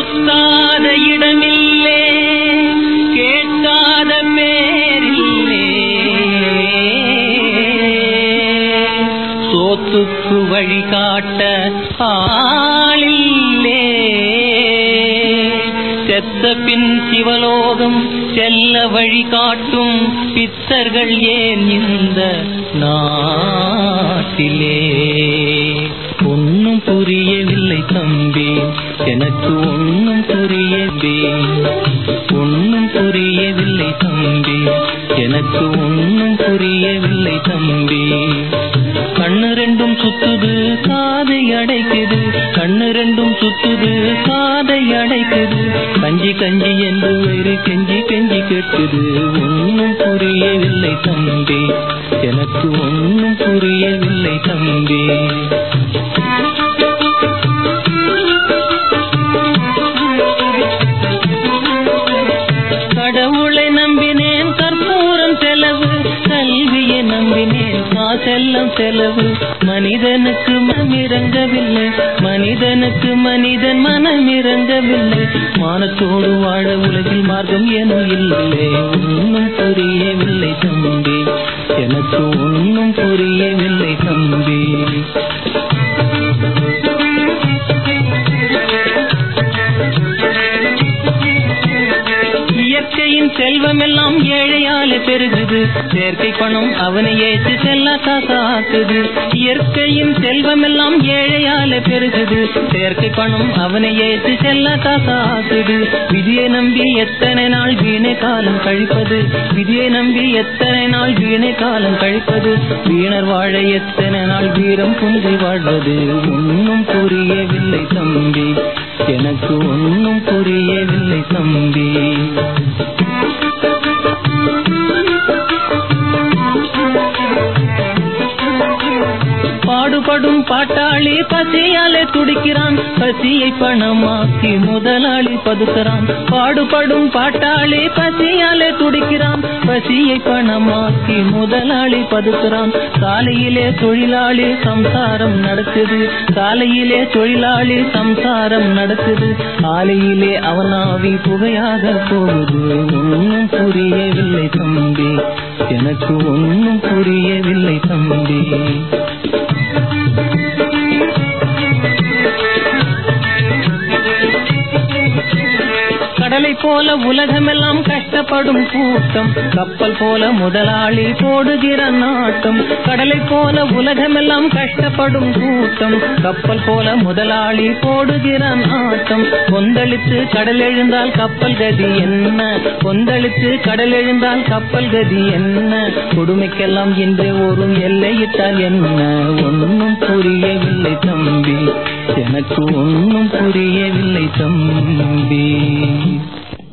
சுத்தாத இடமில்லே கேட்காத பேரில்லே சோத்துக்கு வழிகாட்ட ஆளில்லே செத்த பின் சிவலோகம் செல்ல வழிகாட்டும் பித்தர்கள் ஏன் இந்த நாட்டிலே ஒன்னும் புரியவில்லை தம்பி எனக்கு ஒன்னும் புரியவே ஒன்னும் புரியவில்லை தம்பி எனக்கு ஒன்னும் புரியவில்லை தம்பி கண்ணு ரெண்டும் சுத்துது காதை அடைக்குது கண்ணு ரெண்டும் சுத்துது காதை அடைக்குது கஞ்சி கஞ்சி என்று வேறு கெஞ்சி கெஞ்சி கேட்குது ஒன்னும் புரியவில்லை தம்பி எனக்கு ஒன்னும் புரியவில்லை தம்பி கடவுளை நம்பினேன் கற்பூரம் செலவு கல்வியை நம்பினேன் காசெல்லாம் செலவு மனிதனுக்கு மனமிறங்கவில்லை மனிதனுக்கு மனிதன் மனமிறங்கவில்லை மானத்தோடு வாழ உலகில் மார்க்கம் எனும் இல்லை ஒன்னும் புரியவில்லை தம்பி எனக்கு ஒன்னும் புரியவில்லை தம்பி இயற்கையின் செல்வம் எல்லாம் ஏழையாலே பெருகுது செயற்கை பணம் அவனை ஏற்று செல்ல காசாக்குது இயற்கையின் செல்வம் எல்லாம் ஏழையாலே பெருகுது செயற்கை பணம் அவனை ஏற்று செல்ல காசாக்குது விதியை நம்பி எத்தனை நாள் வீணை காலம் கழிப்பது விதியை நம்பி எத்தனை நாள் வீணை காலம் கழிப்பது வீணர் வாழ எத்தனை நாள் வீரம் குன்றி வாழ்வது ஒன்னும் புரியவில்லை தம்பி எனக்கு ஒன்னும் புரியவில்லை தம்பி பாடுபடும் பாட்டாளி பசியாலே துடிக்கிறான் பசியை பணமாக்கி முதலாளி பதுக்கிறான் பாடுபடும் பாட்டாளி பசியாலே துடிக்கிறான் பசியை பணமாக்கி முதலாளி பதுக்கிறான் காலையிலே தொழிலாளி சம்சாரம் நடக்குது காலையிலே தொழிலாளி சம்சாரம் நடக்குது காலையிலே அவனாவி புகையாக போகுது ஒன்னும் புரியவில்லை தம்பி எனக்கு ஒன்னும் புரியவில்லை தம்பி கடலை போல உலகமெல்லாம் கஷ்டப்படும் கூட்டம் கப்பல் போல முதலாளி போடுகிற நாட்டம் கடலை போல உலகமெல்லாம் கஷ்டப்படும் கூட்டம் கப்பல் போல முதலாளி போடுகிற நாட்டம் கொந்தளித்து கடல் எழுந்தால் கப்பல் கதி என்ன கொந்தளித்து கடல் எழுந்தால் கப்பல் கதி என்ன கொடுமைக்கெல்லாம் இன்று ஒரு எல்லையிட்டால் என்ன ஒன்னும் புரியவில்லை தம்பி எனக்கு ஒன்னும் புரியவில்லை தம்பி